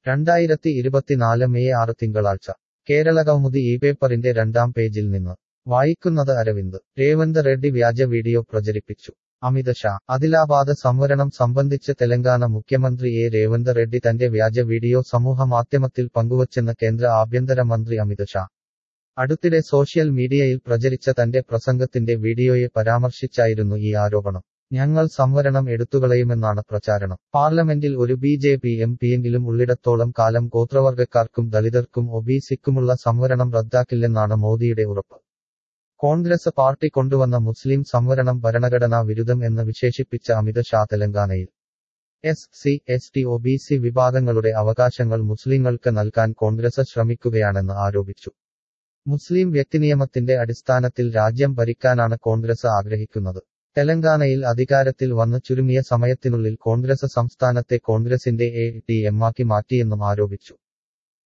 രണ്ടായിരത്തി ഇരുപത്തിനാല് മെയ് ആറ് തിങ്കളാഴ്ച കേരള കൗമുദി ഈ പേപ്പറിന്റെ രണ്ടാം പേജിൽ നിന്ന് വായിക്കുന്നത് അരവിന്ദ് രേവന്ത് റെഡ്ഡി വ്യാജ വീഡിയോ പ്രചരിപ്പിച്ചു അമിത് ഷാ അദിലാബാദ് സംവരണം സംബന്ധിച്ച് തെലങ്കാന മുഖ്യമന്ത്രി എ രേവന്ത് റെഡ്ഡി തന്റെ വ്യാജ വീഡിയോ സമൂഹമാധ്യമത്തിൽ പങ്കുവച്ചെന്ന് കേന്ദ്ര ആഭ്യന്തര മന്ത്രി അമിത് ഷാ അടുത്തിടെ സോഷ്യൽ മീഡിയയിൽ പ്രചരിച്ച തന്റെ പ്രസംഗത്തിന്റെ വീഡിയോയെ പരാമർശിച്ചായിരുന്നു ഈ ആരോപണം ഞങ്ങൾ സംവരണം എടുത്തുകളയുമെന്നാണ് പ്രചാരണം പാർലമെന്റിൽ ഒരു ബി ജെ പി എം പിയെങ്കിലും ഉള്ളിടത്തോളം കാലം ഗോത്രവർഗക്കാർക്കും ദളിതർക്കും ഒബിസിക്കുമുള്ള സംവരണം റദ്ദാക്കില്ലെന്നാണ് മോദിയുടെ ഉറപ്പ് കോൺഗ്രസ് പാർട്ടി കൊണ്ടുവന്ന മുസ്ലിം സംവരണം ഭരണഘടനാ വിരുദ്ധം എന്ന് വിശേഷിപ്പിച്ച അമിത് ഷാ തെലങ്കാനയിൽ S C S T O B C വിഭാഗങ്ങളുടെ അവകാശങ്ങൾ മുസ്ലിങ്ങൾക്ക് നൽകാൻ കോൺഗ്രസ് ശ്രമിക്കുകയാണെന്ന് ആരോപിച്ചു മുസ്ലിം വ്യക്തിനിയമത്തിന്റെ അടിസ്ഥാനത്തിൽ രാജ്യം ഭരിക്കാനാണ് കോൺഗ്രസ് ആഗ്രഹിക്കുന്നത് തെലങ്കാനയിൽ അധികാരത്തിൽ വന്ന് ചുരുങ്ങിയ സമയത്തിനുള്ളിൽ കോൺഗ്രസ് സംസ്ഥാനത്തെ കോൺഗ്രസിന്റെ എ ടി എമ്മാക്കി മാറ്റിയെന്നും ആരോപിച്ചു